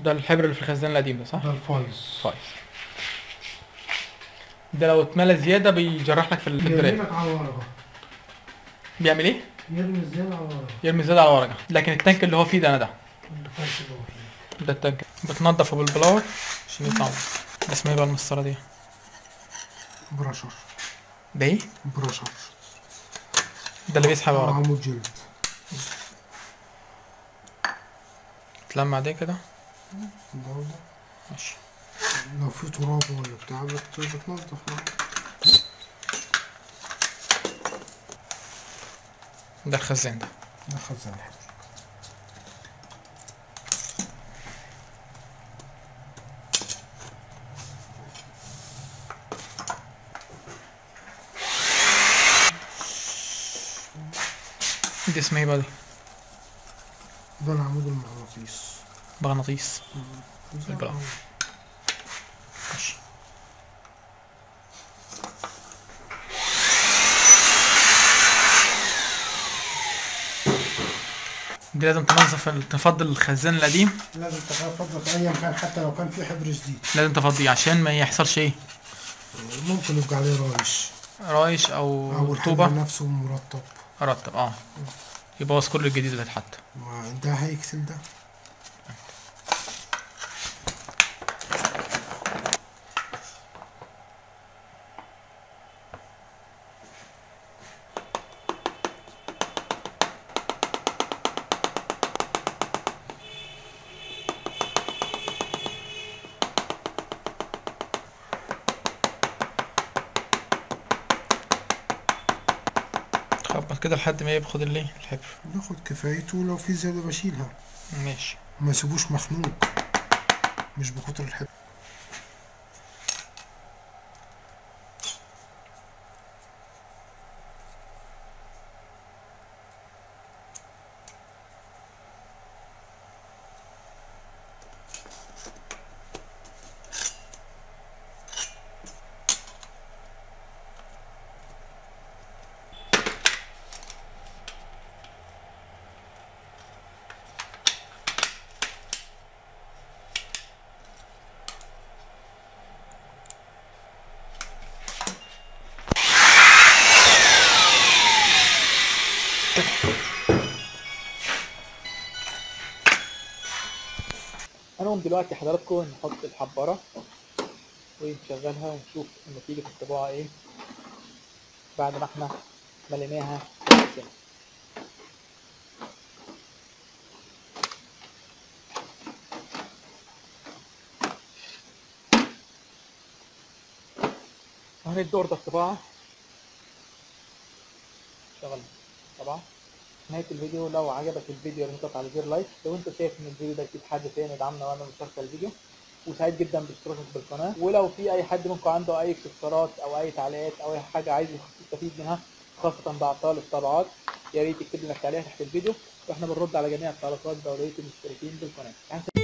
ده الحبر اللي في الخزان القديم ده صح؟ ده الفايز كويس ده لو اتملى زياده بيجرح لك في ال- في الدراع يرمي لك على الورقة بيعمل ايه؟ يرمي الزيادة على الورقة يرمي زياده على ورقه لكن التانك اللي هو فيه ده انا ده الفايز اللي هو فيه. ده التانك بتنضفه بالبلاور عشان يطلع ده اسمها ايه بقى المسطره دي؟ برشر ده ايه؟ برشر ده اللي بيسحب ورقه عمود جلد تلمع ده كده ده وده. ماشي لو في تراب ولا بتاع بت- بتنضف معاه ده الخزان ده ده خزان حلو دي اسمها ايه بقى دي؟ ده العمود المغناطيس مغناطيس زي البلاط. العمود. ماشي دي لازم تنظف ال- تفضي الخزان القديم لازم تفضل ايا كان حتى لو كان في حبر جديد لازم تفضيه عشان ما يحصلش ايه ممكن يبقى عليه رايش رايش او او الحبر طوبة نفسه مرطب رطب اه يبوظ كل الجديد اللي اتحط ما ده هيكسل ده تخبط كده لحد ما ياخد الايه الحبر باخد كفايته ولو في زيادة بشيلها ماشي ما يسيبوش مخنوق مش بكتر الحبر هنقوم دلوقتي حضراتكم نحط الحبارة ونشغلها ونشوف نتيجة الطباعة ايه بعد ما احنا مليناها كده. وهندي اوردر الطباعة شغل طبعا نهاية الفيديو لو عجبك الفيديو لازم تضغط على زر لايك لو انت شايف ان الفيديو ده يفيد حد تاني يدعمنا وانا مشاركة الفيديو وسعيد جدا باشتراكك بالقناة ولو في اي حد منكم عنده اي استفسارات او اي تعليقات او اي حاجة عايز يستفيد منها خاصة بأعطال الطبعات يا ريت تكتب لنا تعليق تحت الفيديو واحنا بنرد على جميع التعليقات بأولوية المشتركين بالقناة